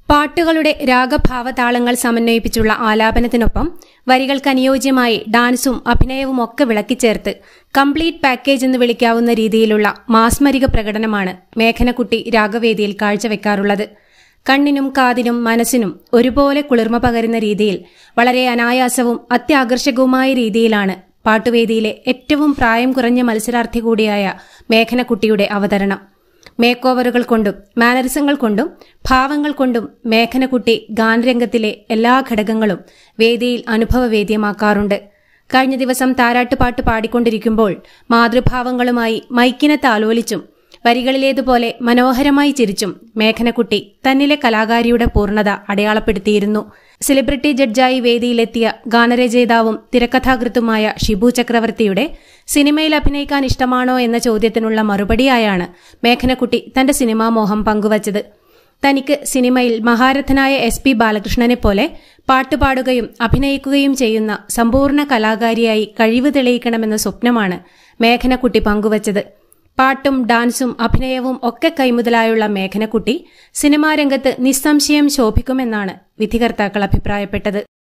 പാട്ടുകളുടെ രാഗഭാവതാളങ്ങൾ സമന്വയിപ്പിച്ചുള്ള ആലാപനത്തിനൊപ്പം വരികൾക്ക് അനുയോജ്യമായി ഡാൻസും അഭിനയവും ഒക്കെ വിളക്കിച്ചേർത്ത് കംപ്ലീറ്റ് പാക്കേജ് എന്ന് വിളിക്കാവുന്ന രീതിയിലുള്ള മാസ്മരിക പ്രകടനമാണ് മേഘനക്കുട്ടി രാഗവേദിയിൽ കാഴ്ചവെക്കാറുള്ളത് കണ്ണിനും കാതിനും മനസ്സിനും ഒരുപോലെ കുളിർമ പകരുന്ന രീതിയിൽ വളരെ അനായാസവും അത്യാകർഷകവുമായ രീതിയിലാണ് പാട്ടുവേദിയിലെ ഏറ്റവും പ്രായം കുറഞ്ഞ മത്സരാർത്ഥി കൂടിയായ മേഘനക്കുട്ടിയുടെ അവതരണം മേക്ക് ഓവറുകൾ കൊണ്ടും മാനറിസങ്ങൾ കൊണ്ടും ഭാവങ്ങൾ കൊണ്ടും മേഘനക്കുട്ടി ഗാനരംഗത്തിലെ എല്ലാ ഘടകങ്ങളും വേദിയിൽ അനുഭവവേദ്യമാക്കാറുണ്ട് കഴിഞ്ഞ ദിവസം താരാട്ടുപാട്ട് പാടിക്കൊണ്ടിരിക്കുമ്പോൾ മാതൃഭാവങ്ങളുമായി മൈക്കിനെ താലോലിച്ചും വരികളിലേതുപോലെ മനോഹരമായി ചിരിച്ചും മേഘനക്കുട്ടി തന്നിലെ കലാകാരിയുടെ പൂർണ്ണത അടയാളപ്പെടുത്തിയിരുന്നു സെലിബ്രിറ്റി ജഡ്ജായി വേദിയിലെത്തിയ ഗാനരചയിതാവും തിരക്കഥാകൃത്തുമായ ഷിബു ചക്രവർത്തിയുടെ സിനിമയിൽ അഭിനയിക്കാൻ ഇഷ്ടമാണോ എന്ന ചോദ്യത്തിനുള്ള മറുപടിയായാണ് മേഘനക്കുട്ടി തന്റെ സിനിമാ മോഹം പങ്കുവച്ചത് തനിക്ക് സിനിമയിൽ മഹാരഥനായ എസ് പി ബാലകൃഷ്ണനെ പോലെ പാട്ടുപാടുകയും അഭിനയിക്കുകയും ചെയ്യുന്ന സമ്പൂർണ്ണ കലാകാരിയായി കഴിവ് തെളിയിക്കണമെന്ന സ്വപ്നമാണ് മേഘനക്കുട്ടി പങ്കുവച്ചത് പാട്ടും ഡാൻസും അഭിനയവും ഒക്കെ കൈമുതലായുള്ള മേഘനക്കുട്ടി സിനിമാ രംഗത്ത് നിസ്സംശയം ശോഭിക്കുമെന്നാണ് വിധികർത്താക്കൾ അഭിപ്രായപ്പെട്ടത്